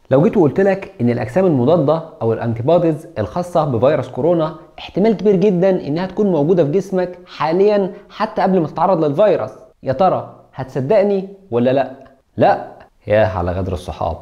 لو جيت وقلت لك ان الاجسام المضاده او الانتيبوديز الخاصه بفيروس كورونا احتمال كبير جدا انها تكون موجوده في جسمك حاليا حتى قبل ما تتعرض للفيروس يا ترى هتصدقني ولا لا لا ياه على غدر الصحاب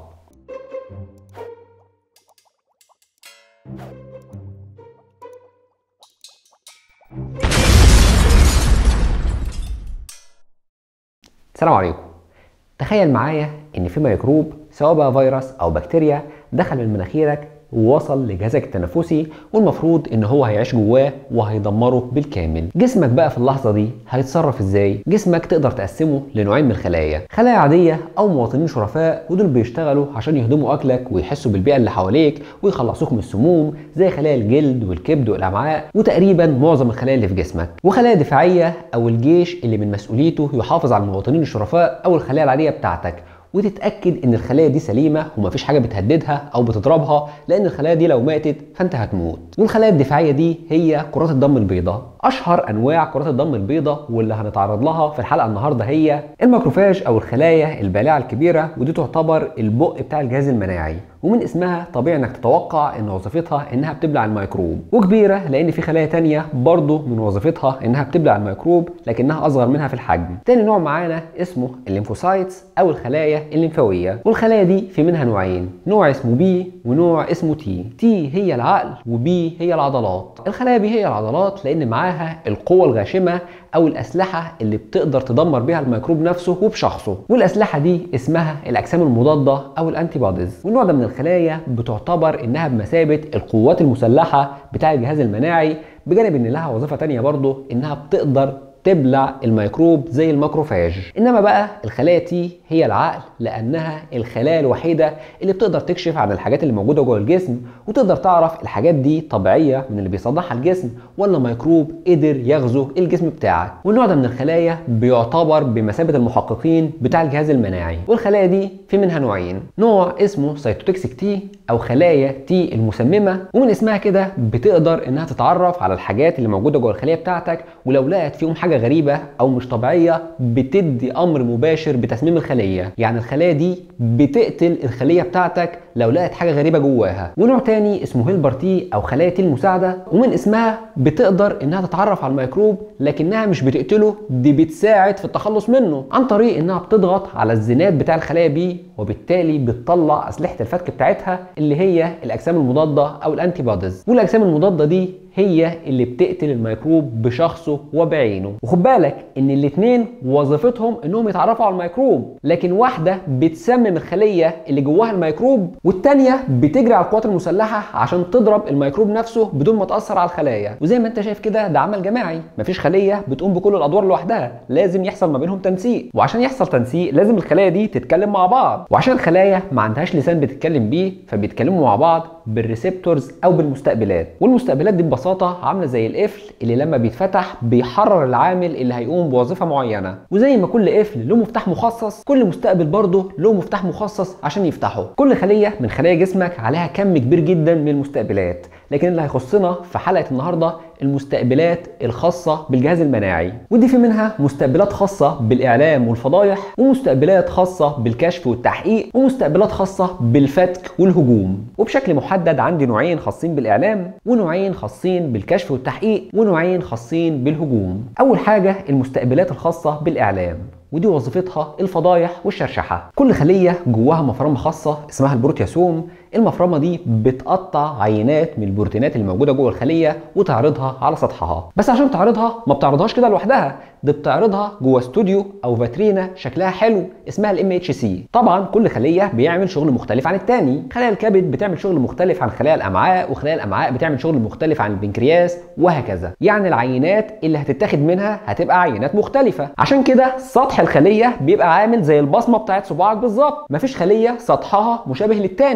السلام عليكم تخيل معايا ان في ميكروب سواء بقى فيروس او بكتيريا دخل من مناخيرك ووصل لجهازك التنفسي والمفروض ان هو هيعيش جواه وهيدمره بالكامل جسمك بقى في اللحظه دي هيتصرف ازاي جسمك تقدر تقسمه لنوعين من الخلايا خلايا عاديه او مواطنين شرفاء ودول بيشتغلوا عشان يهضموا اكلك ويحسوا بالبيئه اللي حواليك ويخلصوك من السموم زي خلايا الجلد والكبد والامعاء وتقريبا معظم الخلايا اللي في جسمك وخلايا دفاعيه او الجيش اللي من مسؤوليته يحافظ على المواطنين الشرفاء او الخلايا العاديه بتاعتك وتتاكد ان الخلايا دي سليمه ومفيش حاجه بتهددها او بتضربها لان الخلايا دي لو ماتت فانت هتموت والخلايا الدفاعيه دي هي كرات الدم البيضاء اشهر انواع كرات الدم البيضاء واللي هنتعرض لها في الحلقه النهارده هي الماكروفاج او الخلايا البالعه الكبيره ودي تعتبر البق بتاع الجهاز المناعي ومن اسمها طبيعي انك تتوقع ان وظيفتها انها بتبلع الميكروب وكبيره لان في خلايا تانية برضه من وظيفتها انها بتبلع الميكروب لكنها اصغر منها في الحجم تاني نوع معانا اسمه الليمفوسايتس او الخلايا الليمفاويه والخلايا دي في منها نوعين نوع اسمه بي ونوع اسمه تي تي هي العقل وبي هي العضلات الخلايا بي هي العضلات لان معاها القوه الغاشمه او الاسلحه اللي بتقدر تدمر بيها الميكروب نفسه وبشخصه والاسلحه دي اسمها الاجسام المضاده او الانتي بوديز والنوع ده من الخلايا بتعتبر انها بمثابه القوات المسلحه بتاع الجهاز المناعي بجانب ان لها وظيفه تانية برضه انها بتقدر تبلع الميكروب زي الماكروفاج انما بقى الخلايا تي هي العقل لانها الخلايا الوحيده اللي بتقدر تكشف عن الحاجات اللي موجوده جوه الجسم وتقدر تعرف الحاجات دي طبيعيه من اللي بيصنعها الجسم ولا ميكروب قدر يغزو الجسم بتاعك والنوع ده من الخلايا بيعتبر بمثابه المحققين بتاع الجهاز المناعي والخلايا دي في منها نوعين نوع اسمه سيتوتكسيك تي او خلايا تي المسممه ومن اسمها كده بتقدر انها تتعرف على الحاجات اللي موجوده جوه الخليه بتاعتك ولو لقت فيهم حاجه غريبه او مش طبيعيه بتدي امر مباشر بتسميم الخليه يعني الخلايا دي بتقتل الخليه بتاعتك لو لقت حاجه غريبه جواها ونوع تاني اسمه هيلبر تي او خلايا تي المساعده ومن اسمها بتقدر انها تتعرف على الميكروب لكنها مش بتقتله دي بتساعد في التخلص منه عن طريق انها بتضغط على الزناد بتاع الخلايا بي وبالتالي بتطلع اسلحه الفتك بتاعتها اللي هي الاجسام المضاده او الانتي بوديز والاجسام المضاده دي هي اللي بتقتل الميكروب بشخصه وبعينه وخد بالك ان الاثنين وظيفتهم انهم يتعرفوا على الميكروب لكن واحده بتسمم الخليه اللي جواها الميكروب والتانيه بتجري على القوات المسلحه عشان تضرب الميكروب نفسه بدون ما تاثر على الخلايا وزي ما انت شايف كده ده عمل جماعي مفيش خليه بتقوم بكل الادوار لوحدها لازم يحصل ما بينهم تنسيق وعشان يحصل تنسيق لازم الخلايا دي تتكلم مع بعض وعشان الخلايا ما عندهاش لسان بتتكلم بيه فبيتكلموا مع بعض بالريسبتورز او بالمستقبلات والمستقبلات دي ببساطه عامله زي القفل اللي لما بيتفتح بيحرر العامل اللي هيقوم بوظيفه معينه وزي ما كل قفل له مفتاح مخصص كل مستقبل برضه له مفتاح مخصص عشان يفتحه كل خليه من خلايا جسمك عليها كم كبير جدا من المستقبلات لكن اللي هيخصنا في حلقه النهارده المستقبلات الخاصه بالجهاز المناعي ودي في منها مستقبلات خاصه بالاعلام والفضايح ومستقبلات خاصه بالكشف والتحقيق ومستقبلات خاصه بالفتك والهجوم وبشكل محدد عندي نوعين خاصين بالاعلام ونوعين خاصين بالكشف والتحقيق ونوعين خاصين بالهجوم اول حاجه المستقبلات الخاصه بالاعلام ودي وظيفتها الفضايح والشرشحه كل خليه جواها مفرمه خاصه اسمها البروتياسوم المفرمه دي بتقطع عينات من البروتينات اللي موجوده جوه الخليه وتعرضها على سطحها بس عشان تعرضها ما بتعرضهاش كده لوحدها دي بتعرضها جوه استوديو او فاترينا شكلها حلو اسمها الام اتش سي طبعا كل خليه بيعمل شغل مختلف عن التاني خلايا الكبد بتعمل شغل مختلف عن خلايا الامعاء وخلايا الامعاء بتعمل شغل مختلف عن البنكرياس وهكذا يعني العينات اللي هتتاخد منها هتبقى عينات مختلفه عشان كده سطح الخليه بيبقى عامل زي البصمه بتاعت صباعك بالظبط مفيش خليه سطحها مشابه للتاني لما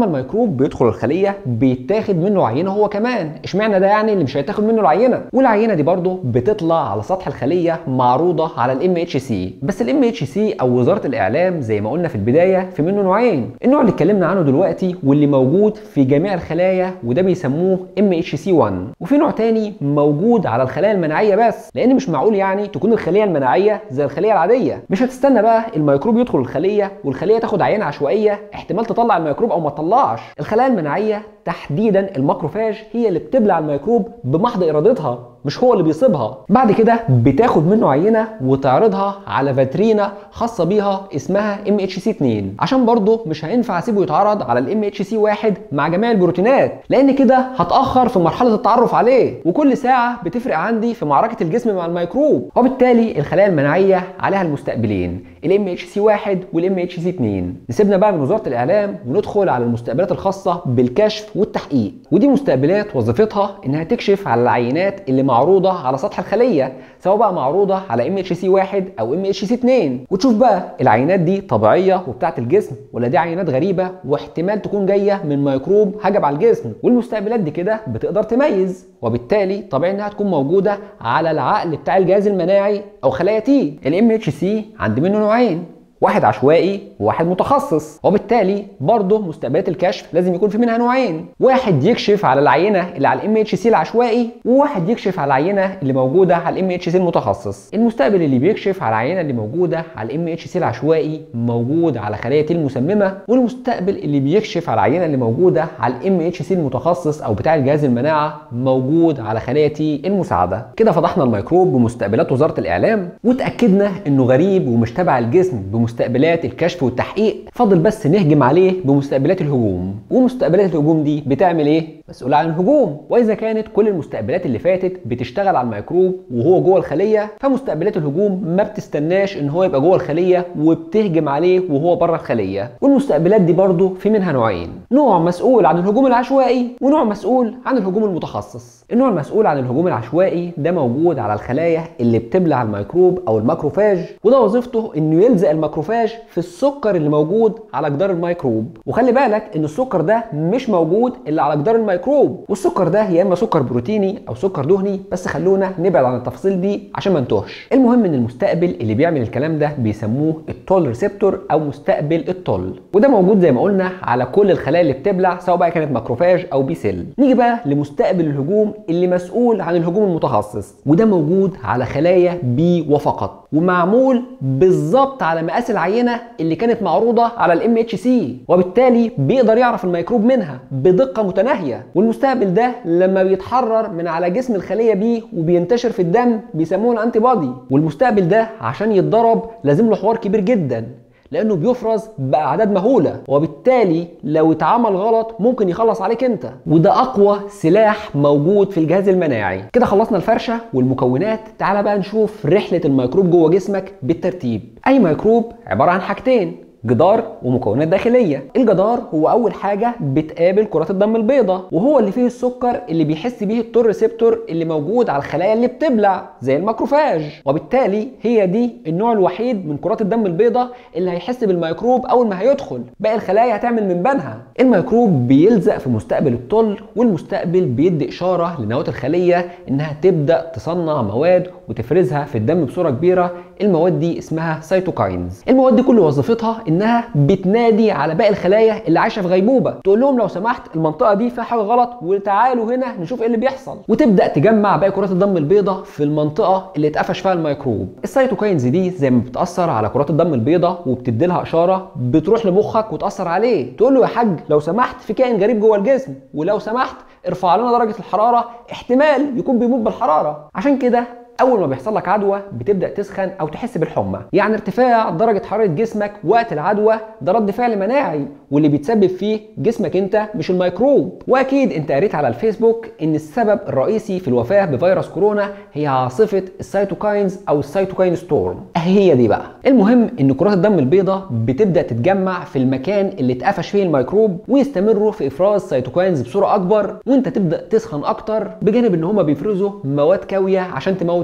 الميكروب بيدخل الخليه بيتاخد منه عينه هو كمان اشمعنى ده يعني اللي مش هيتاخد منه العينه والعينه دي برضه بتطلع على سطح الخليه معروضه على الام اتش سي بس الام اتش سي او وزاره الاعلام زي ما قلنا في البدايه في منه نوعين النوع اللي اتكلمنا عنه دلوقتي واللي موجود في جميع الخلايا وده بيسموه ام اتش سي 1 وفي نوع تاني موجود على الخلايا المناعيه بس لان مش معقول يعني تكون الخليه المناعيه زي الخليه العاديه مش هتستنى بقى الميكروب يدخل الخليه والخليه تاخد عينه عشوائيه احتمال تطلع الميكروب او ما تطلعش الخلايا المناعيه تحديدا الماكروفاج هي اللي بتبلع الميكروب بمحض ارادتها مش هو اللي بيصيبها بعد كده بتاخد منه عينه وتعرضها على فاترينا خاصه بيها اسمها ام اتش سي 2 عشان برضه مش هينفع اسيبه يتعرض على الام اتش سي 1 مع جميع البروتينات لان كده هتاخر في مرحله التعرف عليه وكل ساعه بتفرق عندي في معركه الجسم مع الميكروب وبالتالي الخلايا المناعيه عليها المستقبلين الام اتش سي 1 والام اتش سي 2 نسيبنا بقى من وزاره الاعلام وندخل على المستقبلات الخاصه بالكشف والتحقيق ودي مستقبلات وظيفتها انها تكشف على العينات اللي معروضه على سطح الخليه سواء بقى معروضه على ام اتش سي 1 او ام اتش سي 2 وتشوف بقى العينات دي طبيعيه وبتاعه الجسم ولا دي عينات غريبه واحتمال تكون جايه من ميكروب هجم على الجسم والمستقبلات دي كده بتقدر تميز وبالتالي طبيعي انها تكون موجوده على العقل بتاع الجهاز المناعي او خلايا تي الام اتش سي عند منه نوعين واحد عشوائي وواحد متخصص وبالتالي برضه مستقبلات الكشف لازم يكون في منها نوعين واحد يكشف على العينه اللي على الام اتش سي العشوائي وواحد يكشف على العينه اللي موجوده على الام اتش سي المتخصص المستقبل اللي بيكشف على العينه اللي موجوده على الام اتش سي العشوائي موجود على خلايا تي المسممه والمستقبل اللي بيكشف على العينه اللي موجوده على الام اتش سي المتخصص او بتاع الجهاز المناعه موجود على خلايا تي المساعده كده فضحنا الميكروب بمستقبلات وزاره الاعلام وتاكدنا انه غريب ومش تبع الجسم بمستقبلات الكشف والتحقيق فاضل بس نهجم عليه بمستقبلات الهجوم ومستقبلات الهجوم دي بتعمل ايه مسؤولة عن الهجوم واذا كانت كل المستقبلات اللي فاتت بتشتغل على الميكروب وهو جوه الخليه فمستقبلات الهجوم ما بتستناش ان هو يبقى جوه الخليه وبتهجم عليه وهو بره الخليه والمستقبلات دي برضه في منها نوعين نوع مسؤول عن الهجوم العشوائي ونوع مسؤول عن الهجوم المتخصص النوع المسؤول عن الهجوم العشوائي ده موجود على الخلايا اللي بتبلع الميكروب او الماكروفاج وده وظيفته انه يلزق الماكروفاج في السكر اللي موجود على جدار الميكروب وخلي بالك ان السكر ده مش موجود الا على جدار الميكروب والسكر ده يا اما سكر بروتيني او سكر دهني بس خلونا نبعد عن التفاصيل دي عشان ما نتوهش المهم ان المستقبل اللي بيعمل الكلام ده بيسموه التول ريسبتور او مستقبل التول وده موجود زي ما قلنا على كل الخلايا اللي بتبلع سواء بقى كانت ماكروفاج او بي سيل نيجي بقى لمستقبل الهجوم اللي مسؤول عن الهجوم المتخصص وده موجود على خلايا بي وفقط ومعمول بالظبط على مقاس العينه اللي كانت معروضه على الام اتش سي وبالتالي بيقدر يعرف الميكروب منها بدقه متناهيه والمستقبل ده لما بيتحرر من على جسم الخليه بيه وبينتشر في الدم بيسموه الانتي بودي والمستقبل ده عشان يتضرب لازم له حوار كبير جدا لانه بيفرز باعداد مهوله وبالتالي لو اتعمل غلط ممكن يخلص عليك انت وده اقوى سلاح موجود في الجهاز المناعي كده خلصنا الفرشه والمكونات تعال بقى نشوف رحله الميكروب جوه جسمك بالترتيب اي ميكروب عباره عن حاجتين جدار ومكونات داخلية الجدار هو أول حاجة بتقابل كرات الدم البيضاء وهو اللي فيه السكر اللي بيحس بيه التور ريسبتور اللي موجود على الخلايا اللي بتبلع زي الماكروفاج وبالتالي هي دي النوع الوحيد من كرات الدم البيضاء اللي هيحس بالميكروب أول ما هيدخل باقي الخلايا هتعمل من بنها الميكروب بيلزق في مستقبل الطل والمستقبل بيدي إشارة لنواة الخلية إنها تبدأ تصنع مواد وتفرزها في الدم بصورة كبيرة المواد دي اسمها سيتوكاينز المواد دي كل وظيفتها انها بتنادي على باقي الخلايا اللي عايشه في غيبوبه تقول لهم لو سمحت المنطقه دي فيها حاجه غلط وتعالوا هنا نشوف ايه اللي بيحصل وتبدا تجمع باقي كرات الدم البيضاء في المنطقه اللي اتقفش فيها الميكروب السيتوكاينز دي زي ما بتاثر على كرات الدم البيضاء وبتدي لها اشاره بتروح لمخك وتاثر عليه تقول له يا حاج لو سمحت في كائن غريب جوه الجسم ولو سمحت ارفع لنا درجه الحراره احتمال يكون بيموت بالحراره عشان كده اول ما بيحصل لك عدوى بتبدا تسخن او تحس بالحمى يعني ارتفاع درجه حراره جسمك وقت العدوى ده رد فعل مناعي واللي بيتسبب فيه جسمك انت مش الميكروب واكيد انت قريت على الفيسبوك ان السبب الرئيسي في الوفاه بفيروس كورونا هي عاصفه السيتوكاينز او السيتوكاين ستورم هي دي بقى المهم ان كرات الدم البيضاء بتبدا تتجمع في المكان اللي اتقفش فيه الميكروب ويستمروا في افراز سيتوكاينز بصوره اكبر وانت تبدا تسخن اكتر بجانب ان هما بيفرزوا مواد كاويه عشان تموت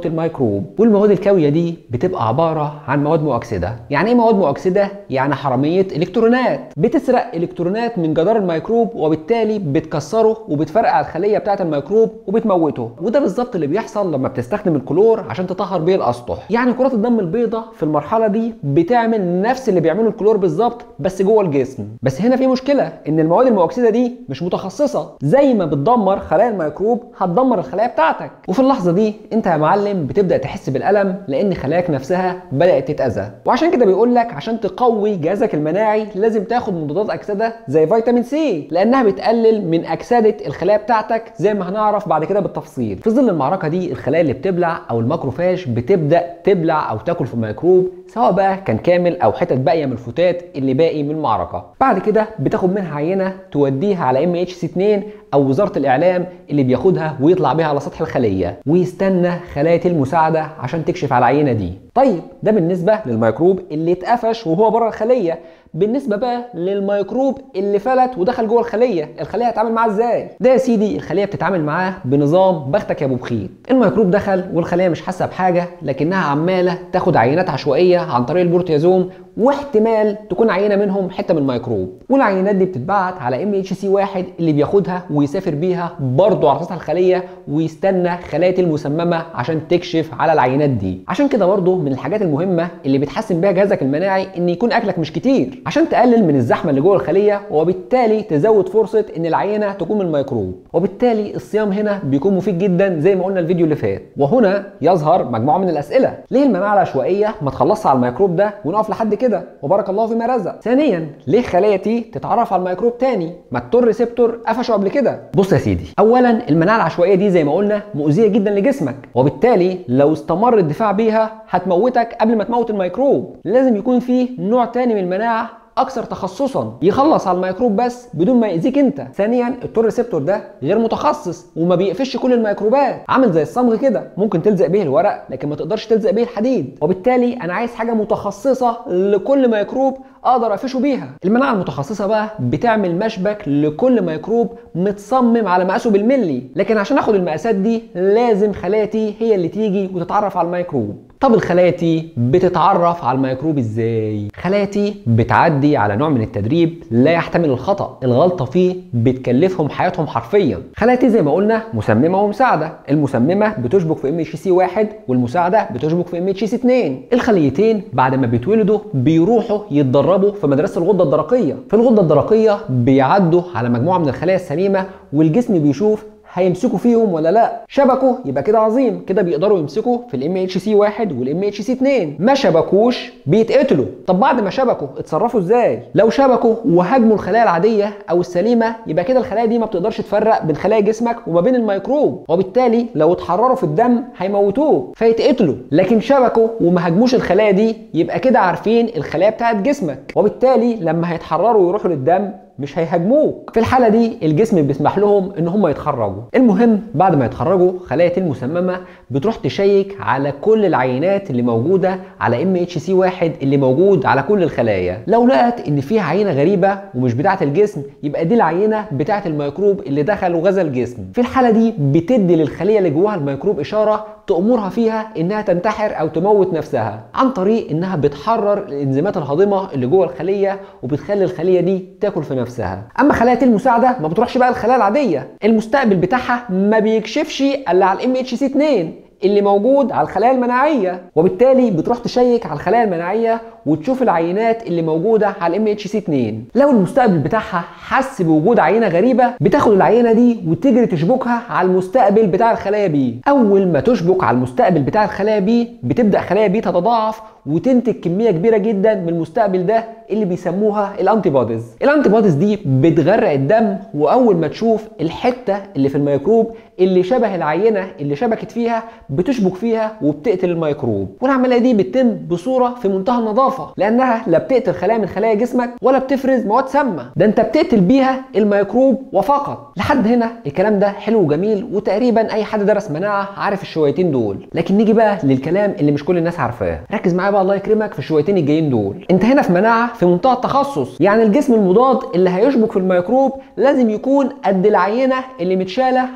تموت الميكروب والمواد الكاويه دي بتبقى عباره عن مواد مؤكسده يعني ايه مواد مؤكسده يعني حراميه الكترونات بتسرق الكترونات من جدار الميكروب وبالتالي بتكسره وبتفرقع الخليه بتاعه الميكروب وبتموته وده بالظبط اللي بيحصل لما بتستخدم الكلور عشان تطهر بيه الاسطح يعني كرات الدم البيضاء في المرحله دي بتعمل نفس اللي بيعمله الكلور بالظبط بس جوه الجسم بس هنا في مشكله ان المواد المؤكسده دي مش متخصصه زي ما بتدمر خلايا الميكروب هتدمر الخلايا بتاعتك وفي اللحظه دي انت يا معلم بتبدا تحس بالالم لان خلاياك نفسها بدات تتاذى وعشان كده بيقول لك عشان تقوي جهازك المناعي لازم تاخد مضادات اكسده زي فيتامين سي لانها بتقلل من اكسده الخلايا بتاعتك زي ما هنعرف بعد كده بالتفصيل في ظل المعركه دي الخلايا اللي بتبلع او الماكروفاج بتبدا تبلع او تاكل في الميكروب سواء بقى كان كامل او حتت باقيه من الفتات اللي باقي من المعركه بعد كده بتاخد منها عينه توديها على ام اتش سي 2 او وزاره الاعلام اللي بياخدها ويطلع بيها على سطح الخليه ويستنى خلايا المساعده عشان تكشف على العينه دي طيب ده بالنسبه للميكروب اللي اتقفش وهو بره الخليه بالنسبه بقى للميكروب اللي فلت ودخل جوه الخليه الخليه هتتعامل معاه ازاي ده يا سيدي الخليه بتتعامل معاه بنظام بختك يا ابو بخيت الميكروب دخل والخليه مش حاسه بحاجه لكنها عماله تاخد عينات عشوائيه عن طريق البروتيازوم واحتمال تكون عينه منهم حته من الميكروب والعينات دي بتتبعت على ام اتش سي واحد اللي بياخدها ويسافر بيها برضه على سطح الخليه ويستنى خلايا المسممه عشان تكشف على العينات دي عشان كده برضه من الحاجات المهمه اللي بتحسن بيها جهازك المناعي ان يكون اكلك مش كتير عشان تقلل من الزحمه اللي جوه الخليه وبالتالي تزود فرصه ان العينه تكون من الميكروب وبالتالي الصيام هنا بيكون مفيد جدا زي ما قلنا الفيديو اللي فات وهنا يظهر مجموعه من الاسئله ليه المناعه العشوائيه ما تخلصش على الميكروب ده ونقف لحد كده وبارك الله فيما رزق ثانيا ليه خلايا تي تتعرف على الميكروب تاني ما التور ريسبتور قفشه قبل كده بص يا سيدي اولا المناعه العشوائيه دي زي ما قلنا مؤذيه جدا لجسمك وبالتالي لو استمر الدفاع بيها هتموتك قبل ما تموت الميكروب لازم يكون فيه نوع تاني من المناعه اكثر تخصصا يخلص على الميكروب بس بدون ما يأذيك انت ثانيا التور ريسبتور ده غير متخصص وما بيقفش كل الميكروبات عامل زي الصمغ كده ممكن تلزق به الورق لكن ما تقدرش تلزق به الحديد وبالتالي انا عايز حاجه متخصصه لكل ميكروب اقدر اقفشه بيها المناعه المتخصصه بقى بتعمل مشبك لكل ميكروب متصمم على مقاسه بالملي لكن عشان اخد المقاسات دي لازم خلايا هي اللي تيجي وتتعرف على الميكروب طب الخلايا تي بتتعرف على الميكروب ازاي خلايا تي بتعدي على نوع من التدريب لا يحتمل الخطا الغلطه فيه بتكلفهم حياتهم حرفيا خلايا تي زي ما قلنا مسممه ومساعده المسممه بتشبك في ام اتش سي 1 والمساعده بتشبك في ام اتش سي 2 الخليتين بعد ما بيتولدوا بيروحوا يتدربوا في مدرسه الغده الدرقيه في الغده الدرقيه بيعدوا على مجموعه من الخلايا السليمه والجسم بيشوف هيمسكوا فيهم ولا لا شبكوا يبقى كده عظيم كده بيقدروا يمسكوا في الام اتش سي 1 والام اتش سي 2 ما شبكوش بيتقتلوا طب بعد ما شبكوا اتصرفوا ازاي لو شبكوا وهاجموا الخلايا العاديه او السليمه يبقى كده الخلايا دي ما بتقدرش تفرق بين خلايا جسمك وما بين الميكروب وبالتالي لو اتحرروا في الدم هيموتوه فيتقتلوا لكن شبكوا وما هاجموش الخلايا دي يبقى كده عارفين الخلايا بتاعت جسمك وبالتالي لما هيتحرروا ويروحوا للدم مش هيهاجموك في الحاله دي الجسم بيسمح لهم ان هم يتخرجوا المهم بعد ما يتخرجوا خلايا المسممه بتروح تشيك على كل العينات اللي موجوده على ام اتش سي 1 اللي موجود على كل الخلايا لو لقت ان في عينه غريبه ومش بتاعه الجسم يبقى دي العينه بتاعه الميكروب اللي دخل وغزا الجسم في الحاله دي بتدي للخليه اللي جواها الميكروب اشاره تأمرها فيها انها تنتحر او تموت نفسها عن طريق انها بتحرر الانزيمات الهاضمه اللي جوه الخليه وبتخلي الخليه دي تاكل في نفسها اما خلايا المساعده ما بتروحش بقى الخلايا العاديه المستقبل بتاعها ما بيكشفش الا على الام اتش سي 2 اللي موجود على الخلايا المناعيه وبالتالي بتروح تشيك على الخلايا المناعيه وتشوف العينات اللي موجوده على الام اتش سي 2 لو المستقبل بتاعها حس بوجود عينه غريبه بتاخد العينه دي وتجري تشبكها على المستقبل بتاع الخلايا بي اول ما تشبك على المستقبل بتاع الخلايا بي بتبدا خلايا بي تتضاعف وتنتج كميه كبيره جدا من المستقبل ده اللي بيسموها الانتي بوديز الانتي بوديز دي بتغرق الدم واول ما تشوف الحته اللي في الميكروب اللي شبه العينه اللي شبكت فيها بتشبك فيها وبتقتل الميكروب والعمليه دي بتتم بصوره في منتهى النظافه لانها لا بتقتل خلايا من خلايا جسمك ولا بتفرز مواد سامه ده انت بتقتل بيها الميكروب وفقط لحد هنا الكلام ده حلو وجميل وتقريبا اي حد درس مناعه عارف الشويتين دول لكن نيجي بقى للكلام اللي مش كل الناس عارفاه ركز معايا بقى الله يكرمك في الشويتين الجايين دول انت هنا في مناعه في منتهى التخصص يعني الجسم المضاد اللي هيشبك في الميكروب لازم يكون قد العينه اللي متشاله على مستوى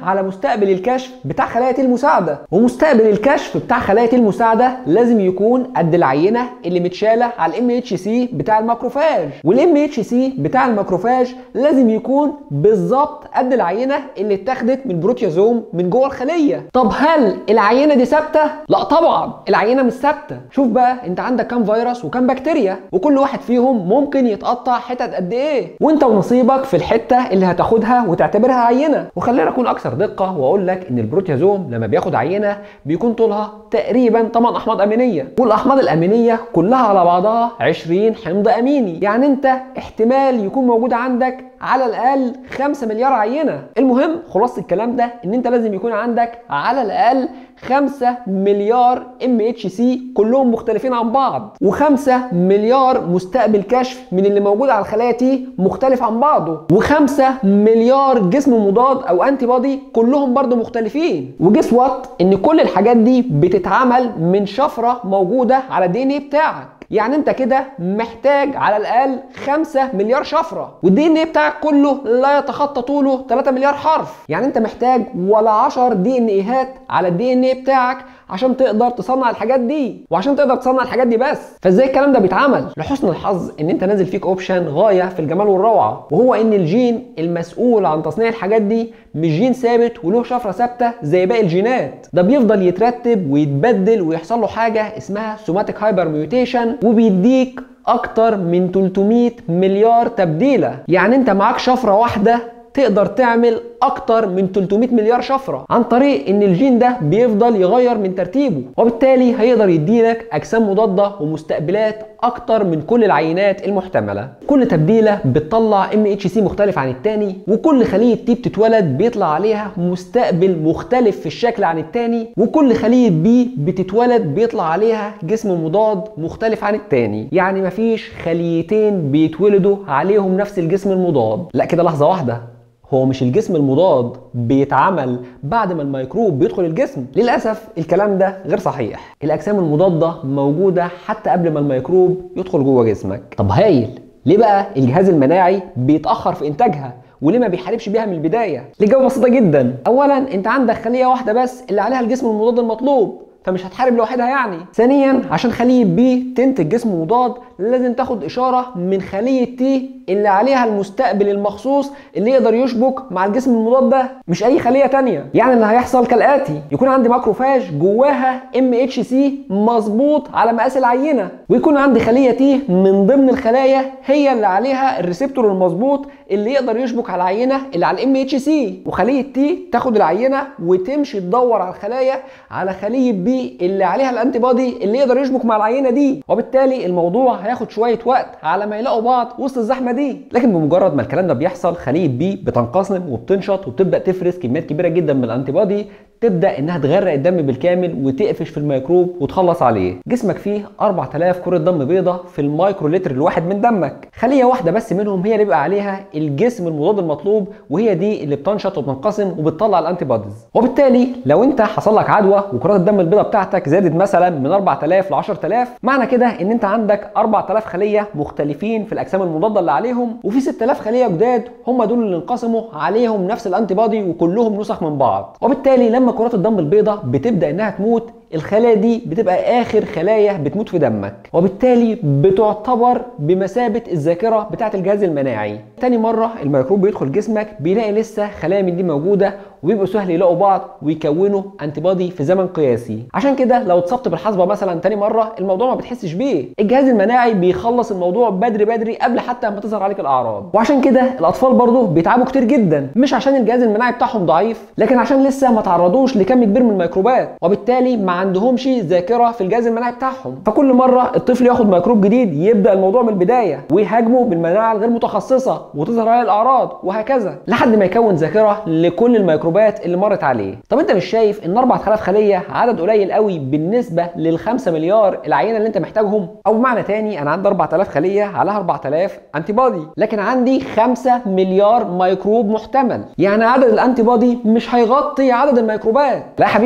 مستقبل الكشف بتاع خلايا تي المساعده ومستقبل الكشف بتاع خلايا تي المساعده لازم يكون قد العينه اللي متشاله على الام اتش سي بتاع الماكروفاج والام اتش سي بتاع الماكروفاج لازم يكون بالظبط قد العينه اللي اتاخدت من بروتيازوم من جوه الخليه طب هل العينه دي ثابته لا طبعا العينه مش ثابته شوف بقى انت عندك كام فيروس وكام بكتيريا وكل واحد فيهم ممكن يتقطع حتت قد ايه وانت ونصيبك في الحته اللي هتاخدها وتعتبرها عينه وخلينا اكون اكثر دقه واقول لك ان البروتيازوم لما بياخد عينه بيكون طولها تقريبا 8 احماض امينيه والاحماض الامينيه كلها على بعضها 20 حمض اميني يعني انت احتمال يكون موجود عندك على الاقل 5 مليار عينه المهم خلاصه الكلام ده ان انت لازم يكون عندك على الاقل 5 مليار ام اتش سي كلهم مختلفين عن بعض و5 مليار مستقبل كشف من اللي موجود على الخلايا تي مختلف عن بعضه و5 مليار جسم مضاد او انتي بودي كلهم برضه مختلفين وجس وات ان كل الحاجات دي بتتعمل من شفره موجوده على الدي ان ايه بتاعك يعني انت كده محتاج على الاقل 5 مليار شفره والدي ان ايه بتاعك كله لا يتخطى طوله 3 مليار حرف يعني انت محتاج ولا 10 دي ان ايهات على الدي ان ايه بتاعك عشان تقدر تصنع الحاجات دي وعشان تقدر تصنع الحاجات دي بس فازاي الكلام ده بيتعمل لحسن الحظ ان انت نازل فيك اوبشن غايه في الجمال والروعه وهو ان الجين المسؤول عن تصنيع الحاجات دي مش جين ثابت وله شفره ثابته زي باقي الجينات ده بيفضل يترتب ويتبدل ويحصل له حاجه اسمها سوماتيك هايبر ميوتيشن وبيديك اكتر من 300 مليار تبديله يعني انت معاك شفره واحده تقدر تعمل اكتر من 300 مليار شفره عن طريق ان الجين ده بيفضل يغير من ترتيبه وبالتالي هيقدر يديلك اجسام مضاده ومستقبلات اكتر من كل العينات المحتمله كل تبديله بتطلع ام اتش سي مختلف عن التاني وكل خليه تي بتتولد بيطلع عليها مستقبل مختلف في الشكل عن التاني وكل خليه بي بتتولد بيطلع عليها جسم مضاد مختلف عن التاني يعني مفيش خليتين بيتولدوا عليهم نفس الجسم المضاد لا كده لحظه واحده هو مش الجسم المضاد بيتعمل بعد ما الميكروب بيدخل الجسم للاسف الكلام ده غير صحيح الاجسام المضاده موجوده حتى قبل ما الميكروب يدخل جوه جسمك طب هايل ليه بقى الجهاز المناعي بيتاخر في انتاجها وليه ما بيحاربش بيها من البدايه الاجابه بسيطه جدا اولا انت عندك خليه واحده بس اللي عليها الجسم المضاد المطلوب فمش هتحارب لوحدها يعني ثانيا عشان خليه بي تنتج جسم مضاد لازم تاخد اشاره من خليه تي اللي عليها المستقبل المخصوص اللي يقدر يشبك مع الجسم المضاد ده مش اي خليه تانية يعني اللي هيحصل كالاتي يكون عندي ماكروفاج جواها ام اتش سي مظبوط على مقاس العينه ويكون عندي خليه تي من ضمن الخلايا هي اللي عليها الريسبتور المظبوط اللي يقدر يشبك على العينه اللي على الام اتش سي وخليه تي تاخد العينه وتمشي تدور على الخلايا على خليه بي اللي عليها الانتي بودي اللي يقدر يشبك مع العينه دي وبالتالي الموضوع هياخد شويه وقت على ما يلاقوا بعض وسط الزحمه دي لكن بمجرد ما الكلام ده بيحصل خليه بي بتنقسم وبتنشط وبتبدا تفرز كميات كبيره جدا من الانتي بودي تبدا انها تغرق الدم بالكامل وتقفش في الميكروب وتخلص عليه جسمك فيه 4000 كره دم بيضاء في المايكرو لتر الواحد من دمك خليه واحده بس منهم هي اللي بيبقى عليها الجسم المضاد المطلوب وهي دي اللي بتنشط وبتنقسم وبتطلع الانتي بوديز وبالتالي لو انت حصل لك عدوى وكرات الدم البيضاء بتاعتك زادت مثلا من 4000 ل 10000 معنى كده ان انت عندك 4000 خليه مختلفين في الاجسام المضاده اللي عليهم وفي 6000 خليه جداد هم دول اللي انقسموا عليهم نفس الانتي بودي وكلهم نسخ من بعض وبالتالي لما كرات الدم البيضاء بتبدا انها تموت الخلايا دي بتبقى اخر خلايا بتموت في دمك وبالتالي بتعتبر بمثابه الذاكره بتاعه الجهاز المناعي تاني مره الميكروب بيدخل جسمك بيلاقي لسه خلايا من دي موجوده وبيبقوا سهل يلاقوا بعض ويكونوا انتي بودي في زمن قياسي عشان كده لو اتصبت بالحصبه مثلا تاني مره الموضوع ما بتحسش بيه الجهاز المناعي بيخلص الموضوع بدري بدري قبل حتى ما تظهر عليك الاعراض وعشان كده الاطفال برضه بيتعبوا كتير جدا مش عشان الجهاز المناعي بتاعهم ضعيف لكن عشان لسه ما تعرضوش لكم كبير من الميكروبات وبالتالي مع عندهمش ذاكره في الجهاز المناعي بتاعهم فكل مره الطفل ياخد ميكروب جديد يبدا الموضوع من البدايه ويهاجمه بالمناعه الغير متخصصه وتظهر عليه الاعراض وهكذا لحد ما يكون ذاكره لكل الميكروبات اللي مرت عليه طب انت مش شايف ان 4000 خليه عدد قليل قوي بالنسبه لل 5 مليار العينه اللي انت محتاجهم او بمعنى تاني انا عندي 4000 خليه عليها 4000 انتي بودي لكن عندي 5 مليار ميكروب محتمل يعني عدد الانتي بودي مش هيغطي عدد الميكروبات لا يا حبيبي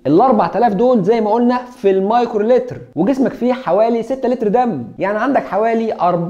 ال 4000 دول زي ما قلنا في المايكرو لتر وجسمك فيه حوالي 6 لتر دم يعني عندك حوالي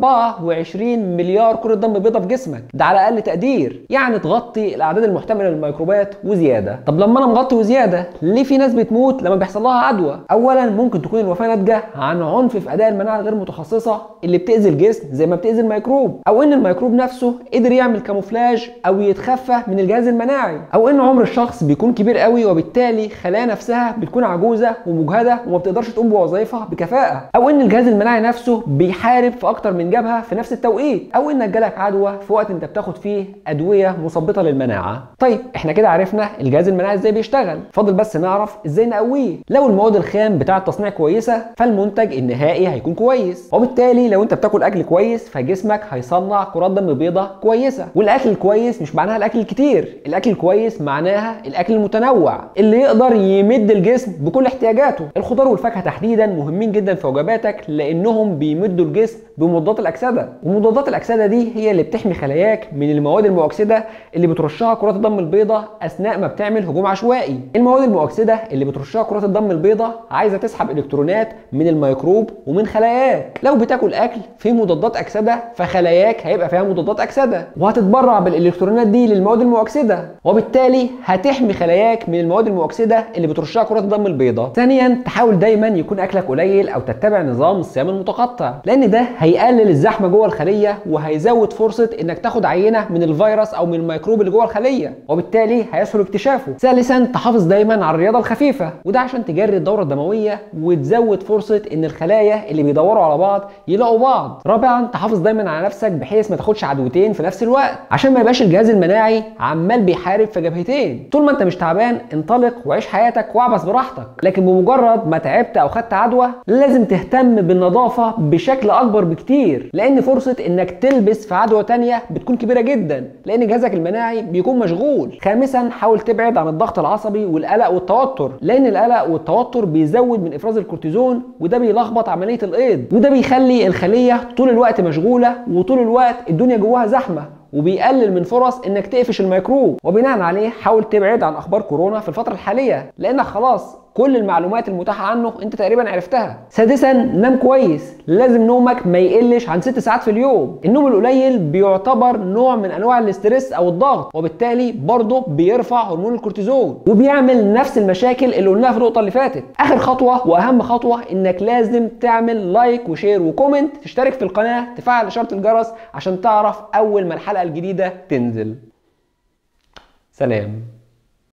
24 مليار كره دم بيضاء في جسمك ده على اقل تقدير يعني تغطي الاعداد المحتمله للميكروبات وزياده طب لما انا مغطي وزياده ليه في ناس بتموت لما بيحصل لها عدوى اولا ممكن تكون الوفاه ناتجه عن عنف في اداء المناعه الغير متخصصه اللي بتاذي الجسم زي ما بتاذي الميكروب او ان الميكروب نفسه قدر يعمل كاموفلاج او يتخفى من الجهاز المناعي او ان عمر الشخص بيكون كبير قوي وبالتالي خلايا نفسها بتكون عجوزه ومجهده وما بتقدرش تقوم بوظائفها بكفاءه او ان الجهاز المناعي نفسه بيحارب في اكتر من جبهه في نفس التوقيت او انك جالك عدوى في وقت انت بتاخد فيه ادويه مثبطه للمناعه طيب احنا كده عرفنا الجهاز المناعي ازاي بيشتغل فاضل بس نعرف ازاي نقويه لو المواد الخام بتاع التصنيع كويسه فالمنتج النهائي هيكون كويس وبالتالي لو انت بتاكل اكل كويس فجسمك هيصنع كرات دم بيضاء كويسه والاكل الكويس مش معناها الاكل الكتير الاكل الكويس معناها الاكل المتنوع اللي يقدر يمد الجسم بكل احتياجاته الخضار والفاكهه تحديدا مهمين جدا في وجباتك لانهم بيمدوا الجسم بمضادات الاكسده ومضادات الاكسده دي هي اللي بتحمي خلاياك من المواد المؤكسده اللي بترشها كرات الدم البيضاء اثناء ما بتعمل هجوم عشوائي المواد المؤكسده اللي بترشها كرات الدم البيضاء عايزه تسحب الكترونات من الميكروب ومن خلاياك لو بتاكل اكل فيه مضادات اكسده فخلاياك هيبقى فيها مضادات اكسده وهتتبرع بالالكترونات دي للمواد المؤكسده وبالتالي هتحمي خلاياك من المواد المؤكسده اللي بترشها كرات الدم البيضاء ثانيا تحاول دايما يكون اكلك قليل او تتبع نظام الصيام المتقطع لان ده هيقلل الزحمه جوه الخليه وهيزود فرصه انك تاخد عينه من الفيروس او من الميكروب اللي جوه الخليه وبالتالي هيسهل اكتشافه ثالثا تحافظ دايما على الرياضه الخفيفه وده عشان تجري الدوره الدمويه وتزود فرصه ان الخلايا اللي بيدوروا على بعض يلاقوا بعض رابعا تحافظ دايما على نفسك بحيث ما تاخدش عدوتين في نفس الوقت عشان ما يبقاش الجهاز المناعي عمال بيحارب في جبهتين طول ما انت مش تعبان انطلق وعيش حياتك واعبس براحتك لكن بمجرد ما تعبت او خدت عدوى لازم تهتم بالنظافه بشكل اكبر بكتير لان فرصه انك تلبس في عدوى تانية بتكون كبيره جدا لان جهازك المناعي بيكون مشغول خامسا حاول تبعد عن الضغط العصبي والقلق والتوتر لان القلق والتوتر بيزود من افراز الكورتيزون وده بيلخبط عمليه الايض وده بيخلي الخليه طول الوقت مشغوله وطول الوقت الدنيا جواها زحمه وبيقلل من فرص انك تقفش الميكروب وبناء عليه حاول تبعد عن اخبار كورونا في الفتره الحاليه لانك خلاص كل المعلومات المتاحه عنه انت تقريبا عرفتها سادسا نام كويس لازم نومك ما يقلش عن 6 ساعات في اليوم النوم القليل بيعتبر نوع من انواع الاسترس او الضغط وبالتالي برضه بيرفع هرمون الكورتيزون وبيعمل نفس المشاكل اللي قلناها في النقطه اللي فاتت اخر خطوه واهم خطوه انك لازم تعمل لايك وشير وكومنت تشترك في القناه تفعل اشاره الجرس عشان تعرف اول ما الحلقه الجديده تنزل سلام